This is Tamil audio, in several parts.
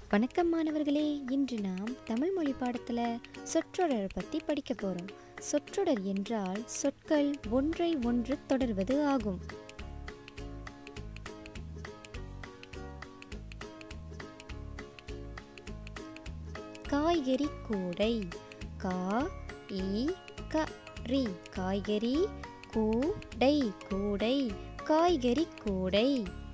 வணக்கம் மாணவர்களே இன்று நாம் தமிழ் மொழி பாடத்தில் சொற்றொடர் பற்றி படிக்க போகிறோம் சொற்றொடர் என்றால் சொற்கள் ஒன்றை ஒன்று தொடர்வது ஆகும் காய்கறி கூடை கா இ க ரி காய்கறி கூடை கூடை காய்கறி கூடை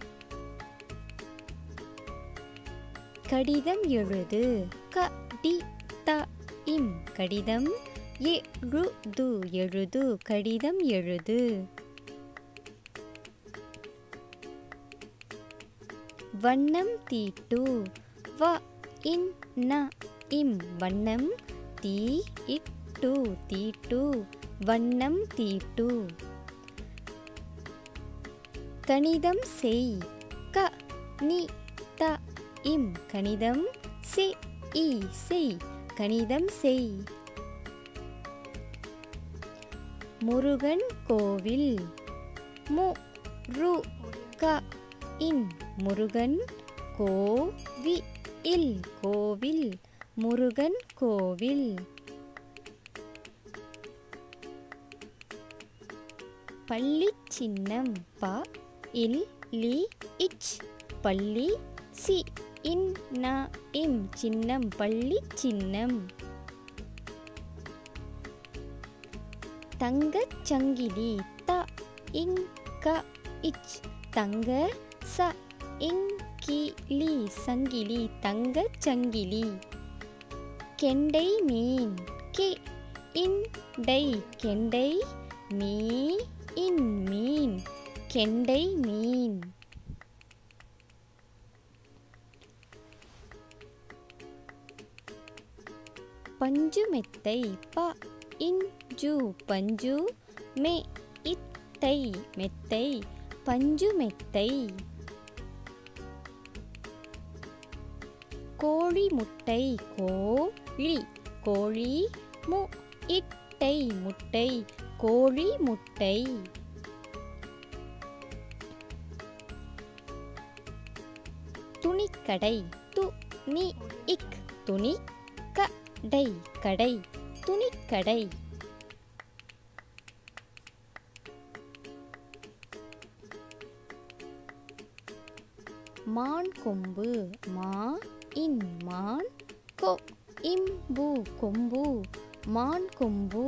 கடிதம் எழுது க டி த இம் கடிதம் எழுது எழுது கடிதம் எழுது வண்ணம் தீட்டு வ இன் ந இம் வண்ணம் தீ இட்டு தீட்டு வண்ணம் தீட்டு கணிதம் செய் க நி த இம் கணிதம் செ இ செய் கணிதம் செய் முருகன் கோவில் மு ரு க இன் முருகன் கோவி இல் கோவில் முருகன் கோவில் பள்ளி சின்னம் ப இல் லி இச் பள்ளி சி இன் ந இம் சின்னம் பள்ளி சின்னம் தங்கச் சங்கிலி த இங் க இச் தங்க ச இங் கி லி சங்கிலி தங்கச் சங்கிலி கெண்டை மீன் கே இன் டை கெண்டை மீ இன் மீன் கெண்டை மீன் பஞ்சு மெத்தை ப இஞ்சு பஞ்சு மெ இத்தை மெத்தை பஞ்சு மெத்தை கோழி முட்டை கோழி கோழி மு இட்டை முட்டை கோழி முட்டை துணிக்கடை து நி இக் துணி கடை கடை துணிக்கடை மான் கொம்பு மா இன் மான் கொ இம்பு கொம்பு மான் கொம்பு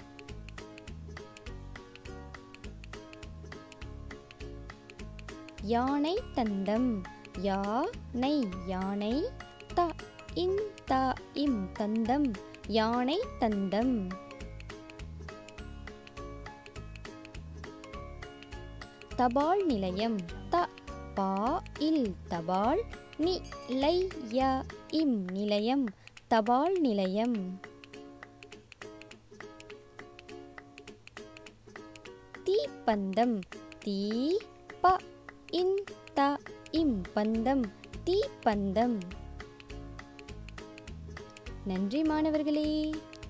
யானை தந்தம் யானை யானை த இன் த இம் தந்தம் யானை தந்தம் தபால் நிலையம் த பா இல் தபால் நி லை ய இம் நிலையம் தபால் நிலையம் தீப்பந்தம் தீ ப இன் த இம் பந்தம் தீப்பந்தம் நன்றி மாணவர்களே